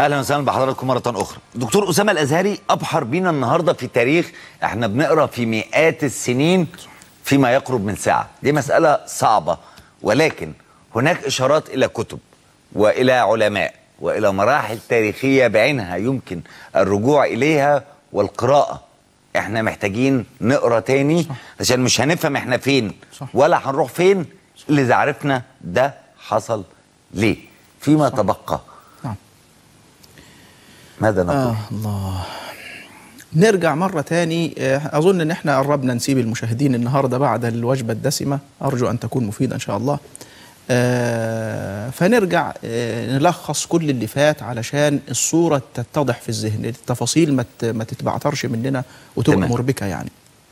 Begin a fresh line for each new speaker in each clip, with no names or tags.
اهلا وسهلا بحضراتكم مره اخرى دكتور اسامه الازهري ابحر بينا النهارده في تاريخ احنا بنقرا في مئات السنين فيما يقرب من ساعه دي مساله صعبه ولكن هناك اشارات الى كتب والى علماء والى مراحل تاريخيه بعينها يمكن الرجوع اليها والقراءه احنا محتاجين نقرا تاني عشان مش هنفهم احنا فين
صح.
ولا هنروح فين الا اذا عرفنا ده حصل ليه فيما تبقى
نعم
ماذا نقول
آه الله نرجع مرة تاني آه، أظن إن إحنا قربنا نسيب المشاهدين النهاردة بعد الوجبة الدسمة أرجو أن تكون مفيدة إن شاء الله آه، فنرجع آه، نلخص كل اللي فات علشان الصورة تتضح في الذهن التفاصيل ما ت- ما تتبعترش مننا وتبقى
تمام.
مربكة يعني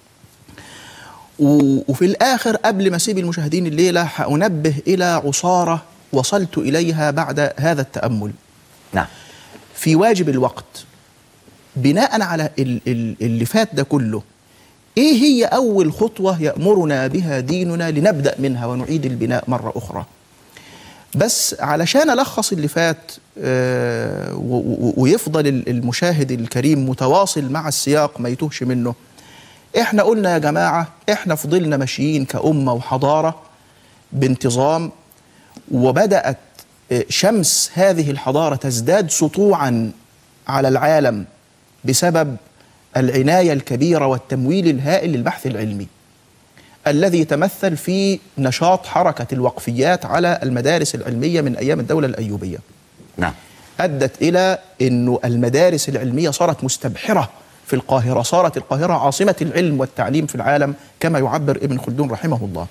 و- وفي الآخر قبل ما أسيب المشاهدين الليلة هأنبه إلى عصارة وصلت إليها بعد هذا التأمل
نعم
في واجب الوقت بناء على ال- ال- اللي فات ده كله ايه هي اول خطوه يامرنا بها ديننا لنبدا منها ونعيد البناء مره اخرى بس علشان الخص اللي فات آه، و- و- ويفضل ال- المشاهد الكريم متواصل مع السياق ما يتوهش منه احنا قلنا يا جماعه احنا فضلنا ماشيين كامه وحضاره بانتظام وبدات آه، شمس هذه الحضاره تزداد سطوعا على العالم بسبب العنايه الكبيره والتمويل الهائل للبحث العلمي الذي تمثل في نشاط حركه الوقفيات على المدارس العلميه من ايام الدوله الايوبيه
نعم
ادت الى انه المدارس العلميه صارت مستبحره في القاهره صارت القاهره عاصمه العلم والتعليم في العالم كما يعبر ابن خلدون رحمه الله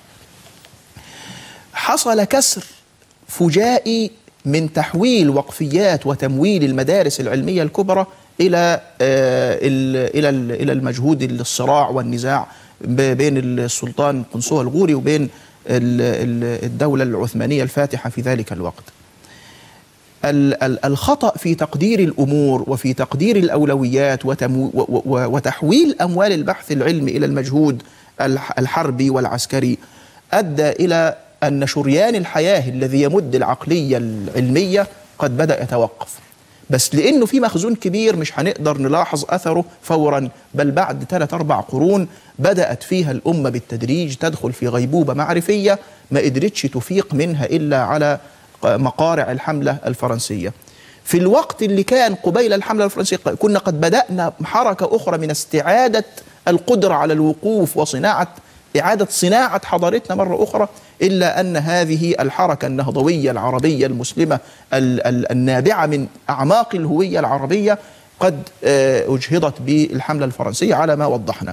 حصل كسر فجائي من تحويل وقفيات وتمويل المدارس العلميه الكبرى الى آه، ال- الى ال- الى المجهود الصراع والنزاع ب- بين السلطان قنصوة الغوري وبين ال- ال- الدوله العثمانيه الفاتحه في ذلك الوقت. ال- ال- الخطأ في تقدير الأمور وفي تقدير الأولويات وتمو و- و- وتحويل أموال البحث العلمي إلى المجهود الح- الحربي والعسكري أدى إلى أن شريان الحياة الذي يمد العقلية العلمية قد بدأ يتوقف بس لأنه في مخزون كبير مش هنقدر نلاحظ أثره فورا بل بعد ثلاث أربع قرون بدأت فيها الأمة بالتدريج تدخل في غيبوبة معرفية ما قدرتش تفيق منها إلا على مقارع الحملة الفرنسية في الوقت اللي كان قبيل الحملة الفرنسية كنا قد بدأنا حركة أخرى من استعادة القدرة على الوقوف وصناعة إعادة صناعة حضارتنا مرة أخرى إلا أن هذه الحركة النهضوية العربية المسلمة ال- ال- النابعة من أعماق الهوية العربية قد آه، أجهضت بالحملة الفرنسية على ما وضحنا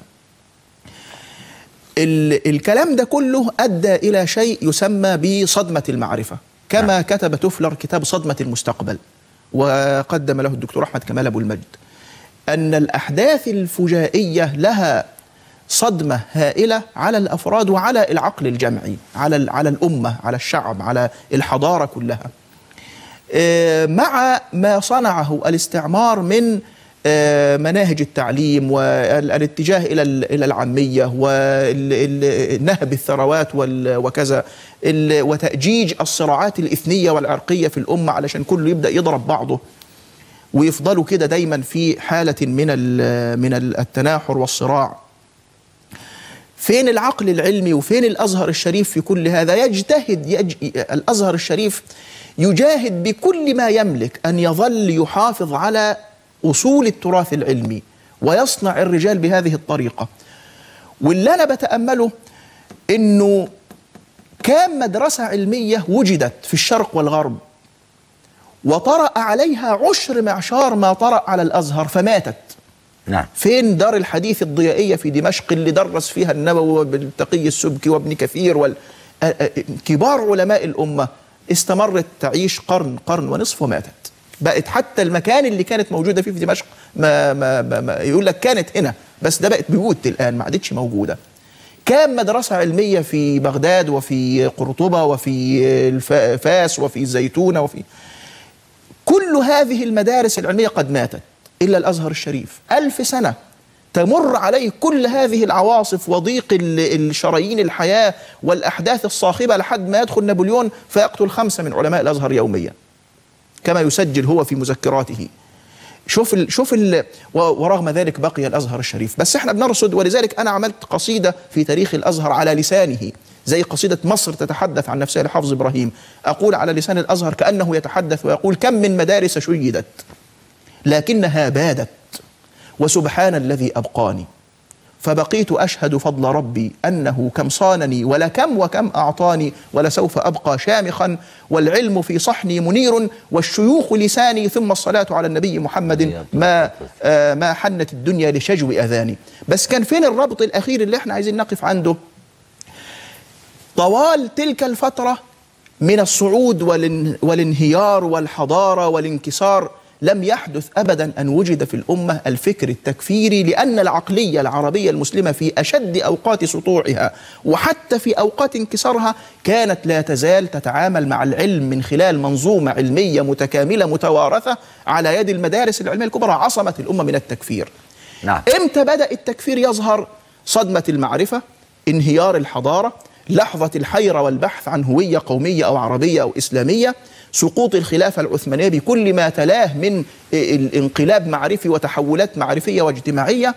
ال- الكلام ده كله أدى إلى شيء يسمى بصدمة المعرفة كما
نعم.
كتب توفلر كتاب صدمة المستقبل وقدم له الدكتور أحمد كمال أبو المجد أن الأحداث الفجائية لها صدمة هائلة على الأفراد وعلى العقل الجمعي على ال- على الأمة على الشعب على الحضارة كلها آه، مع ما صنعه الاستعمار من آه، مناهج التعليم والاتجاه الى ال- الى العاميه ونهب الثروات وال- وكذا ال- وتاجيج الصراعات الاثنيه والعرقيه في الامه علشان كله يبدا يضرب بعضه ويفضلوا كده دايما في حاله من ال- من ال- التناحر والصراع فين العقل العلمي وفين الازهر الشريف في كل هذا يجتهد يج... الازهر الشريف يجاهد بكل ما يملك ان يظل يحافظ على اصول التراث العلمي ويصنع الرجال بهذه الطريقه واللي انا بتامله انه كام مدرسه علميه وجدت في الشرق والغرب وطرأ عليها عشر معشار ما طرأ على الازهر فماتت
نعم
فين دار الحديث الضيائية في دمشق اللي درس فيها النووي وابن تقي السبكي وابن كثير وال... آ- آ- كبار علماء الأمة استمرت تعيش قرن قرن ونصف وماتت بقت حتى المكان اللي كانت موجودة فيه في دمشق ما, ما, ما, ما يقول لك كانت هنا بس ده بقت بيوت الآن ما عادتش موجودة كام مدرسة علمية في بغداد وفي قرطبة وفي الف- فاس وفي الزيتونة وفي كل هذه المدارس العلمية قد ماتت إلا الأزهر الشريف ألف سنة تمر عليه كل هذه العواصف وضيق ال- الشرايين الحياة والأحداث الصاخبة لحد ما يدخل نابليون فيقتل خمسة من علماء الأزهر يوميا كما يسجل هو في مذكراته شوف ال شوف ال ورغم ذلك بقي الازهر الشريف بس احنا بنرصد ولذلك انا عملت قصيده في تاريخ الازهر على لسانه زي قصيده مصر تتحدث عن نفسها لحافظ ابراهيم اقول على لسان الازهر كانه يتحدث ويقول كم من مدارس شيدت لكنها بادت وسبحان الذي ابقاني فبقيت اشهد فضل ربي انه كم صانني ولكم وكم اعطاني ولسوف ابقى شامخا والعلم في صحني منير والشيوخ لساني ثم الصلاه على النبي محمد ما آه ما حنت الدنيا لشجو اذاني بس كان فين الربط الاخير اللي احنا عايزين نقف عنده طوال تلك الفتره من الصعود والان والانهيار والحضاره والانكسار لم يحدث ابدا ان وجد في الامه الفكر التكفيري لان العقليه العربيه المسلمه في اشد اوقات سطوعها وحتى في اوقات انكسارها كانت لا تزال تتعامل مع العلم من خلال منظومه علميه متكامله متوارثه على يد المدارس العلميه الكبرى عصمت الامه من التكفير.
نعم.
امتى بدا التكفير يظهر؟ صدمه المعرفه، انهيار الحضاره، لحظه الحيره والبحث عن هويه قوميه او عربيه او اسلاميه، سقوط الخلافة العثمانية بكل ما تلاه من الانقلاب معرفي وتحولات معرفية واجتماعية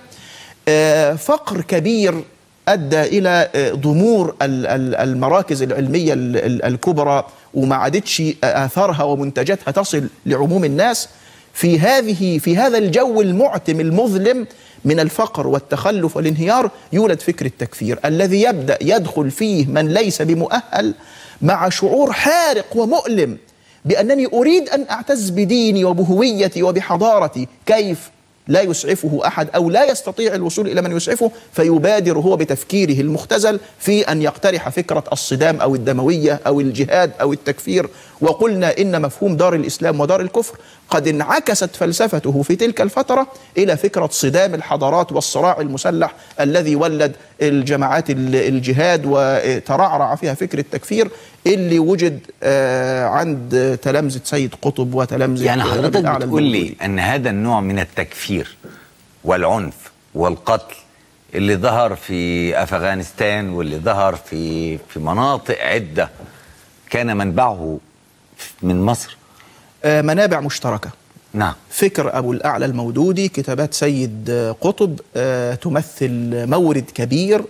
فقر كبير أدى إلى ضمور المراكز العلمية الكبرى وما عادتش آثارها ومنتجاتها تصل لعموم الناس في هذه في هذا الجو المعتم المظلم من الفقر والتخلف والانهيار يولد فكر التكفير الذي يبدأ يدخل فيه من ليس بمؤهل مع شعور حارق ومؤلم بأنني أريد أن أعتز بديني وبهويتي وبحضارتي كيف لا يسعفه أحد أو لا يستطيع الوصول إلى من يسعفه فيبادر هو بتفكيره المختزل في أن يقترح فكرة الصدام أو الدموية أو الجهاد أو التكفير وقلنا إن مفهوم دار الإسلام ودار الكفر قد انعكست فلسفته في تلك الفترة إلى فكرة صدام الحضارات والصراع المسلح الذي ولد الجماعات الجهاد وترعرع فيها فكر التكفير اللي وجد عند تلامذة سيد قطب وتلامذة
يعني حضرتك بتقول لي أن هذا النوع من التكفير والعنف والقتل اللي ظهر في أفغانستان واللي ظهر في في مناطق عدة كان منبعه من مصر
منابع مشتركة
نعم
فكر أبو الأعلى المودودي كتابات سيد قطب تمثل مورد كبير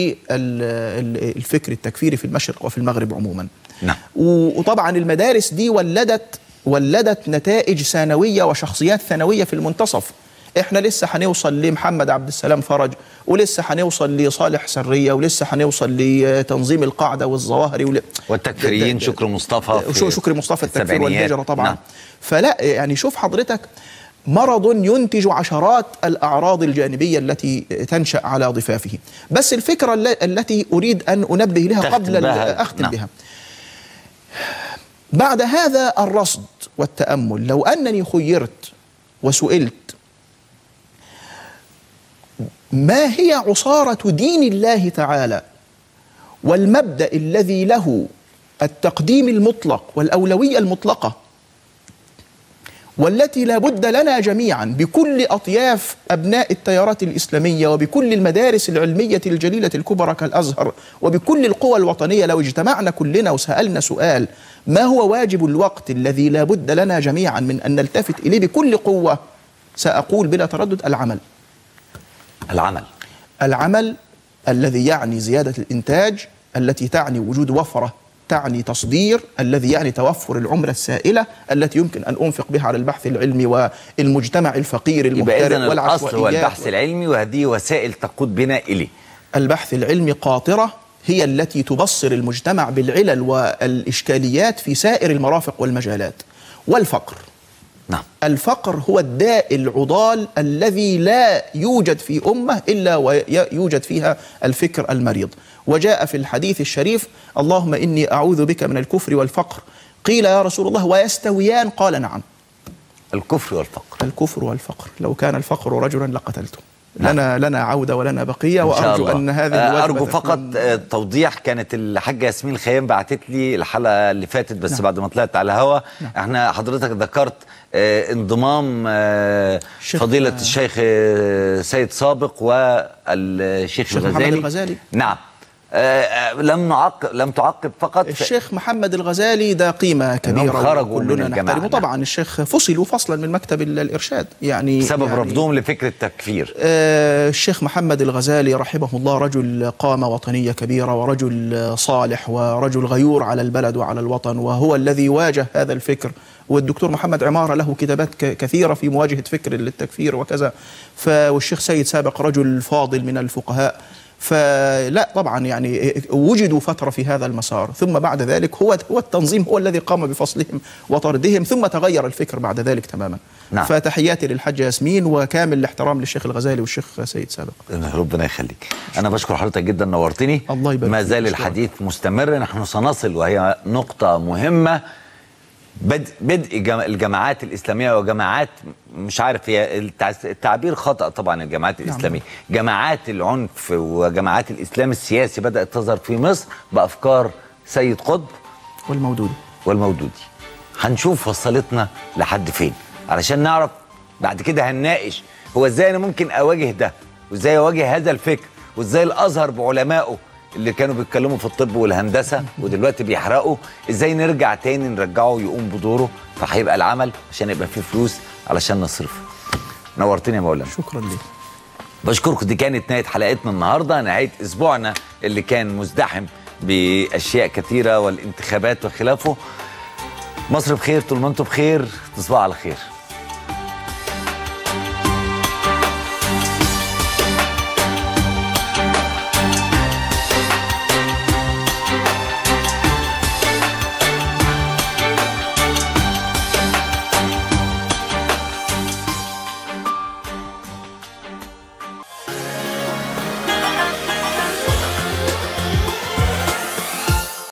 للفكر التكفيري في المشرق وفي المغرب عموما
نعم
وطبعا المدارس دي ولدت ولدت نتائج ثانوية وشخصيات ثانوية في المنتصف احنا لسه هنوصل لمحمد عبد السلام فرج ولسه هنوصل لصالح سريه ولسه هنوصل لتنظيم القاعده والظواهري ول...
والتكفيريين شكر مصطفى
شو شكر مصطفى التكفير والهجره طبعا نعم. فلا يعني شوف حضرتك مرض ينتج عشرات الاعراض الجانبيه التي تنشا على ضفافه بس الفكره التي اريد ان انبه لها قبل
بها.
اختم
نعم.
بها بعد هذا الرصد والتامل لو انني خيرت وسئلت ما هي عصارة دين الله تعالى والمبدأ الذي له التقديم المطلق والأولوية المطلقة والتي لا بد لنا جميعا بكل أطياف أبناء التيارات الإسلامية وبكل المدارس العلمية الجليلة الكبرى كالأزهر وبكل القوى الوطنية لو اجتمعنا كلنا وسألنا سؤال ما هو واجب الوقت الذي لا بد لنا جميعا من أن نلتفت إليه بكل قوة سأقول بلا تردد العمل
العمل
العمل الذي يعني زيادة الإنتاج التي تعني وجود وفرة تعني تصدير الذي يعني توفر العملة السائلة التي يمكن أن أنفق بها على البحث العلمي والمجتمع الفقير
يبقى إذن
المغترب
الأصل هو
والعشوائيات
البحث العلمي وهذه وسائل تقود بنا إليه
البحث العلمي قاطرة هي التي تبصر المجتمع بالعلل والإشكاليات في سائر المرافق والمجالات والفقر
نعم
الفقر هو الداء العضال الذي لا يوجد في امه الا ويوجد فيها الفكر المريض وجاء في الحديث الشريف اللهم اني اعوذ بك من الكفر والفقر قيل يا رسول الله ويستويان قال نعم
الكفر والفقر
الكفر والفقر لو كان الفقر رجلا لقتلته
نعم.
لنا لنا عوده ولنا بقيه
إن شاء
وارجو
الله.
ان هذه
آه،
الوجبة
ارجو فقط
تكون-
آه، توضيح كانت الحاجه ياسمين الخيام بعتت لي الحلقه اللي فاتت بس
نعم.
بعد ما طلعت على الهوا احنا حضرتك ذكرت آه، انضمام آه،
الشيخ-
فضيله الشيخ آه، سيد سابق والشيخ
الشيخ محمد
الغزالي
الغزالي.
نعم آه، آه، لم نعقب لم تعقب فقط في-
الشيخ محمد الغزالي ده قيمة كبيرة
خرجوا من
كلنا
الجماعة،
نحترمه
نعم.
طبعا الشيخ فصلوا فصلا من مكتب ال- الإرشاد يعني
بسبب
يعني
رفضهم لفكره التكفير
آه، الشيخ محمد الغزالي رحمه الله رجل قامة وطنية كبيرة ورجل صالح ورجل غيور على البلد وعلى الوطن وهو الذي واجه هذا الفكر والدكتور محمد عمارة له كتابات ك- كثيرة في مواجهة فكر التكفير وكذا ف- والشيخ سيد سابق رجل فاضل من الفقهاء فلا طبعا يعني وجدوا فترة في هذا المسار ثم بعد ذلك هو هو التنظيم هو الذي قام بفصلهم وطردهم ثم تغير الفكر بعد ذلك تماما
نعم.
فتحياتي للحاجة ياسمين وكامل الاحترام للشيخ الغزالي والشيخ سيد سابق
ربنا يخليك انا بشكر حضرتك جدا نورتني
الله يبارك
ما
فيك.
زال
أشكرك.
الحديث مستمر نحن سنصل وهي نقطه مهمه بدء بدء جم- الجماعات الاسلاميه وجماعات مش عارف هي التع- التعبير خطا طبعا الجماعات الاسلاميه جماعات العنف وجماعات الاسلام السياسي بدات تظهر في مصر بافكار سيد قطب
والمودودي
والمودودي هنشوف وصلتنا لحد فين علشان نعرف بعد كده هنناقش هو ازاي انا ممكن اواجه ده وازاي اواجه هذا الفكر وازاي الازهر بعلمائه اللي كانوا بيتكلموا في الطب والهندسه ودلوقتي بيحرقوا ازاي نرجع تاني نرجعه يقوم بدوره فهيبقى العمل عشان يبقى فيه فلوس علشان نصرفه نورتني يا مولانا
شكرا لك
بشكركم دي كانت نهايه حلقتنا النهارده نهايه اسبوعنا اللي كان مزدحم باشياء كثيره والانتخابات وخلافه مصر بخير طول ما انتم بخير تصبحوا على خير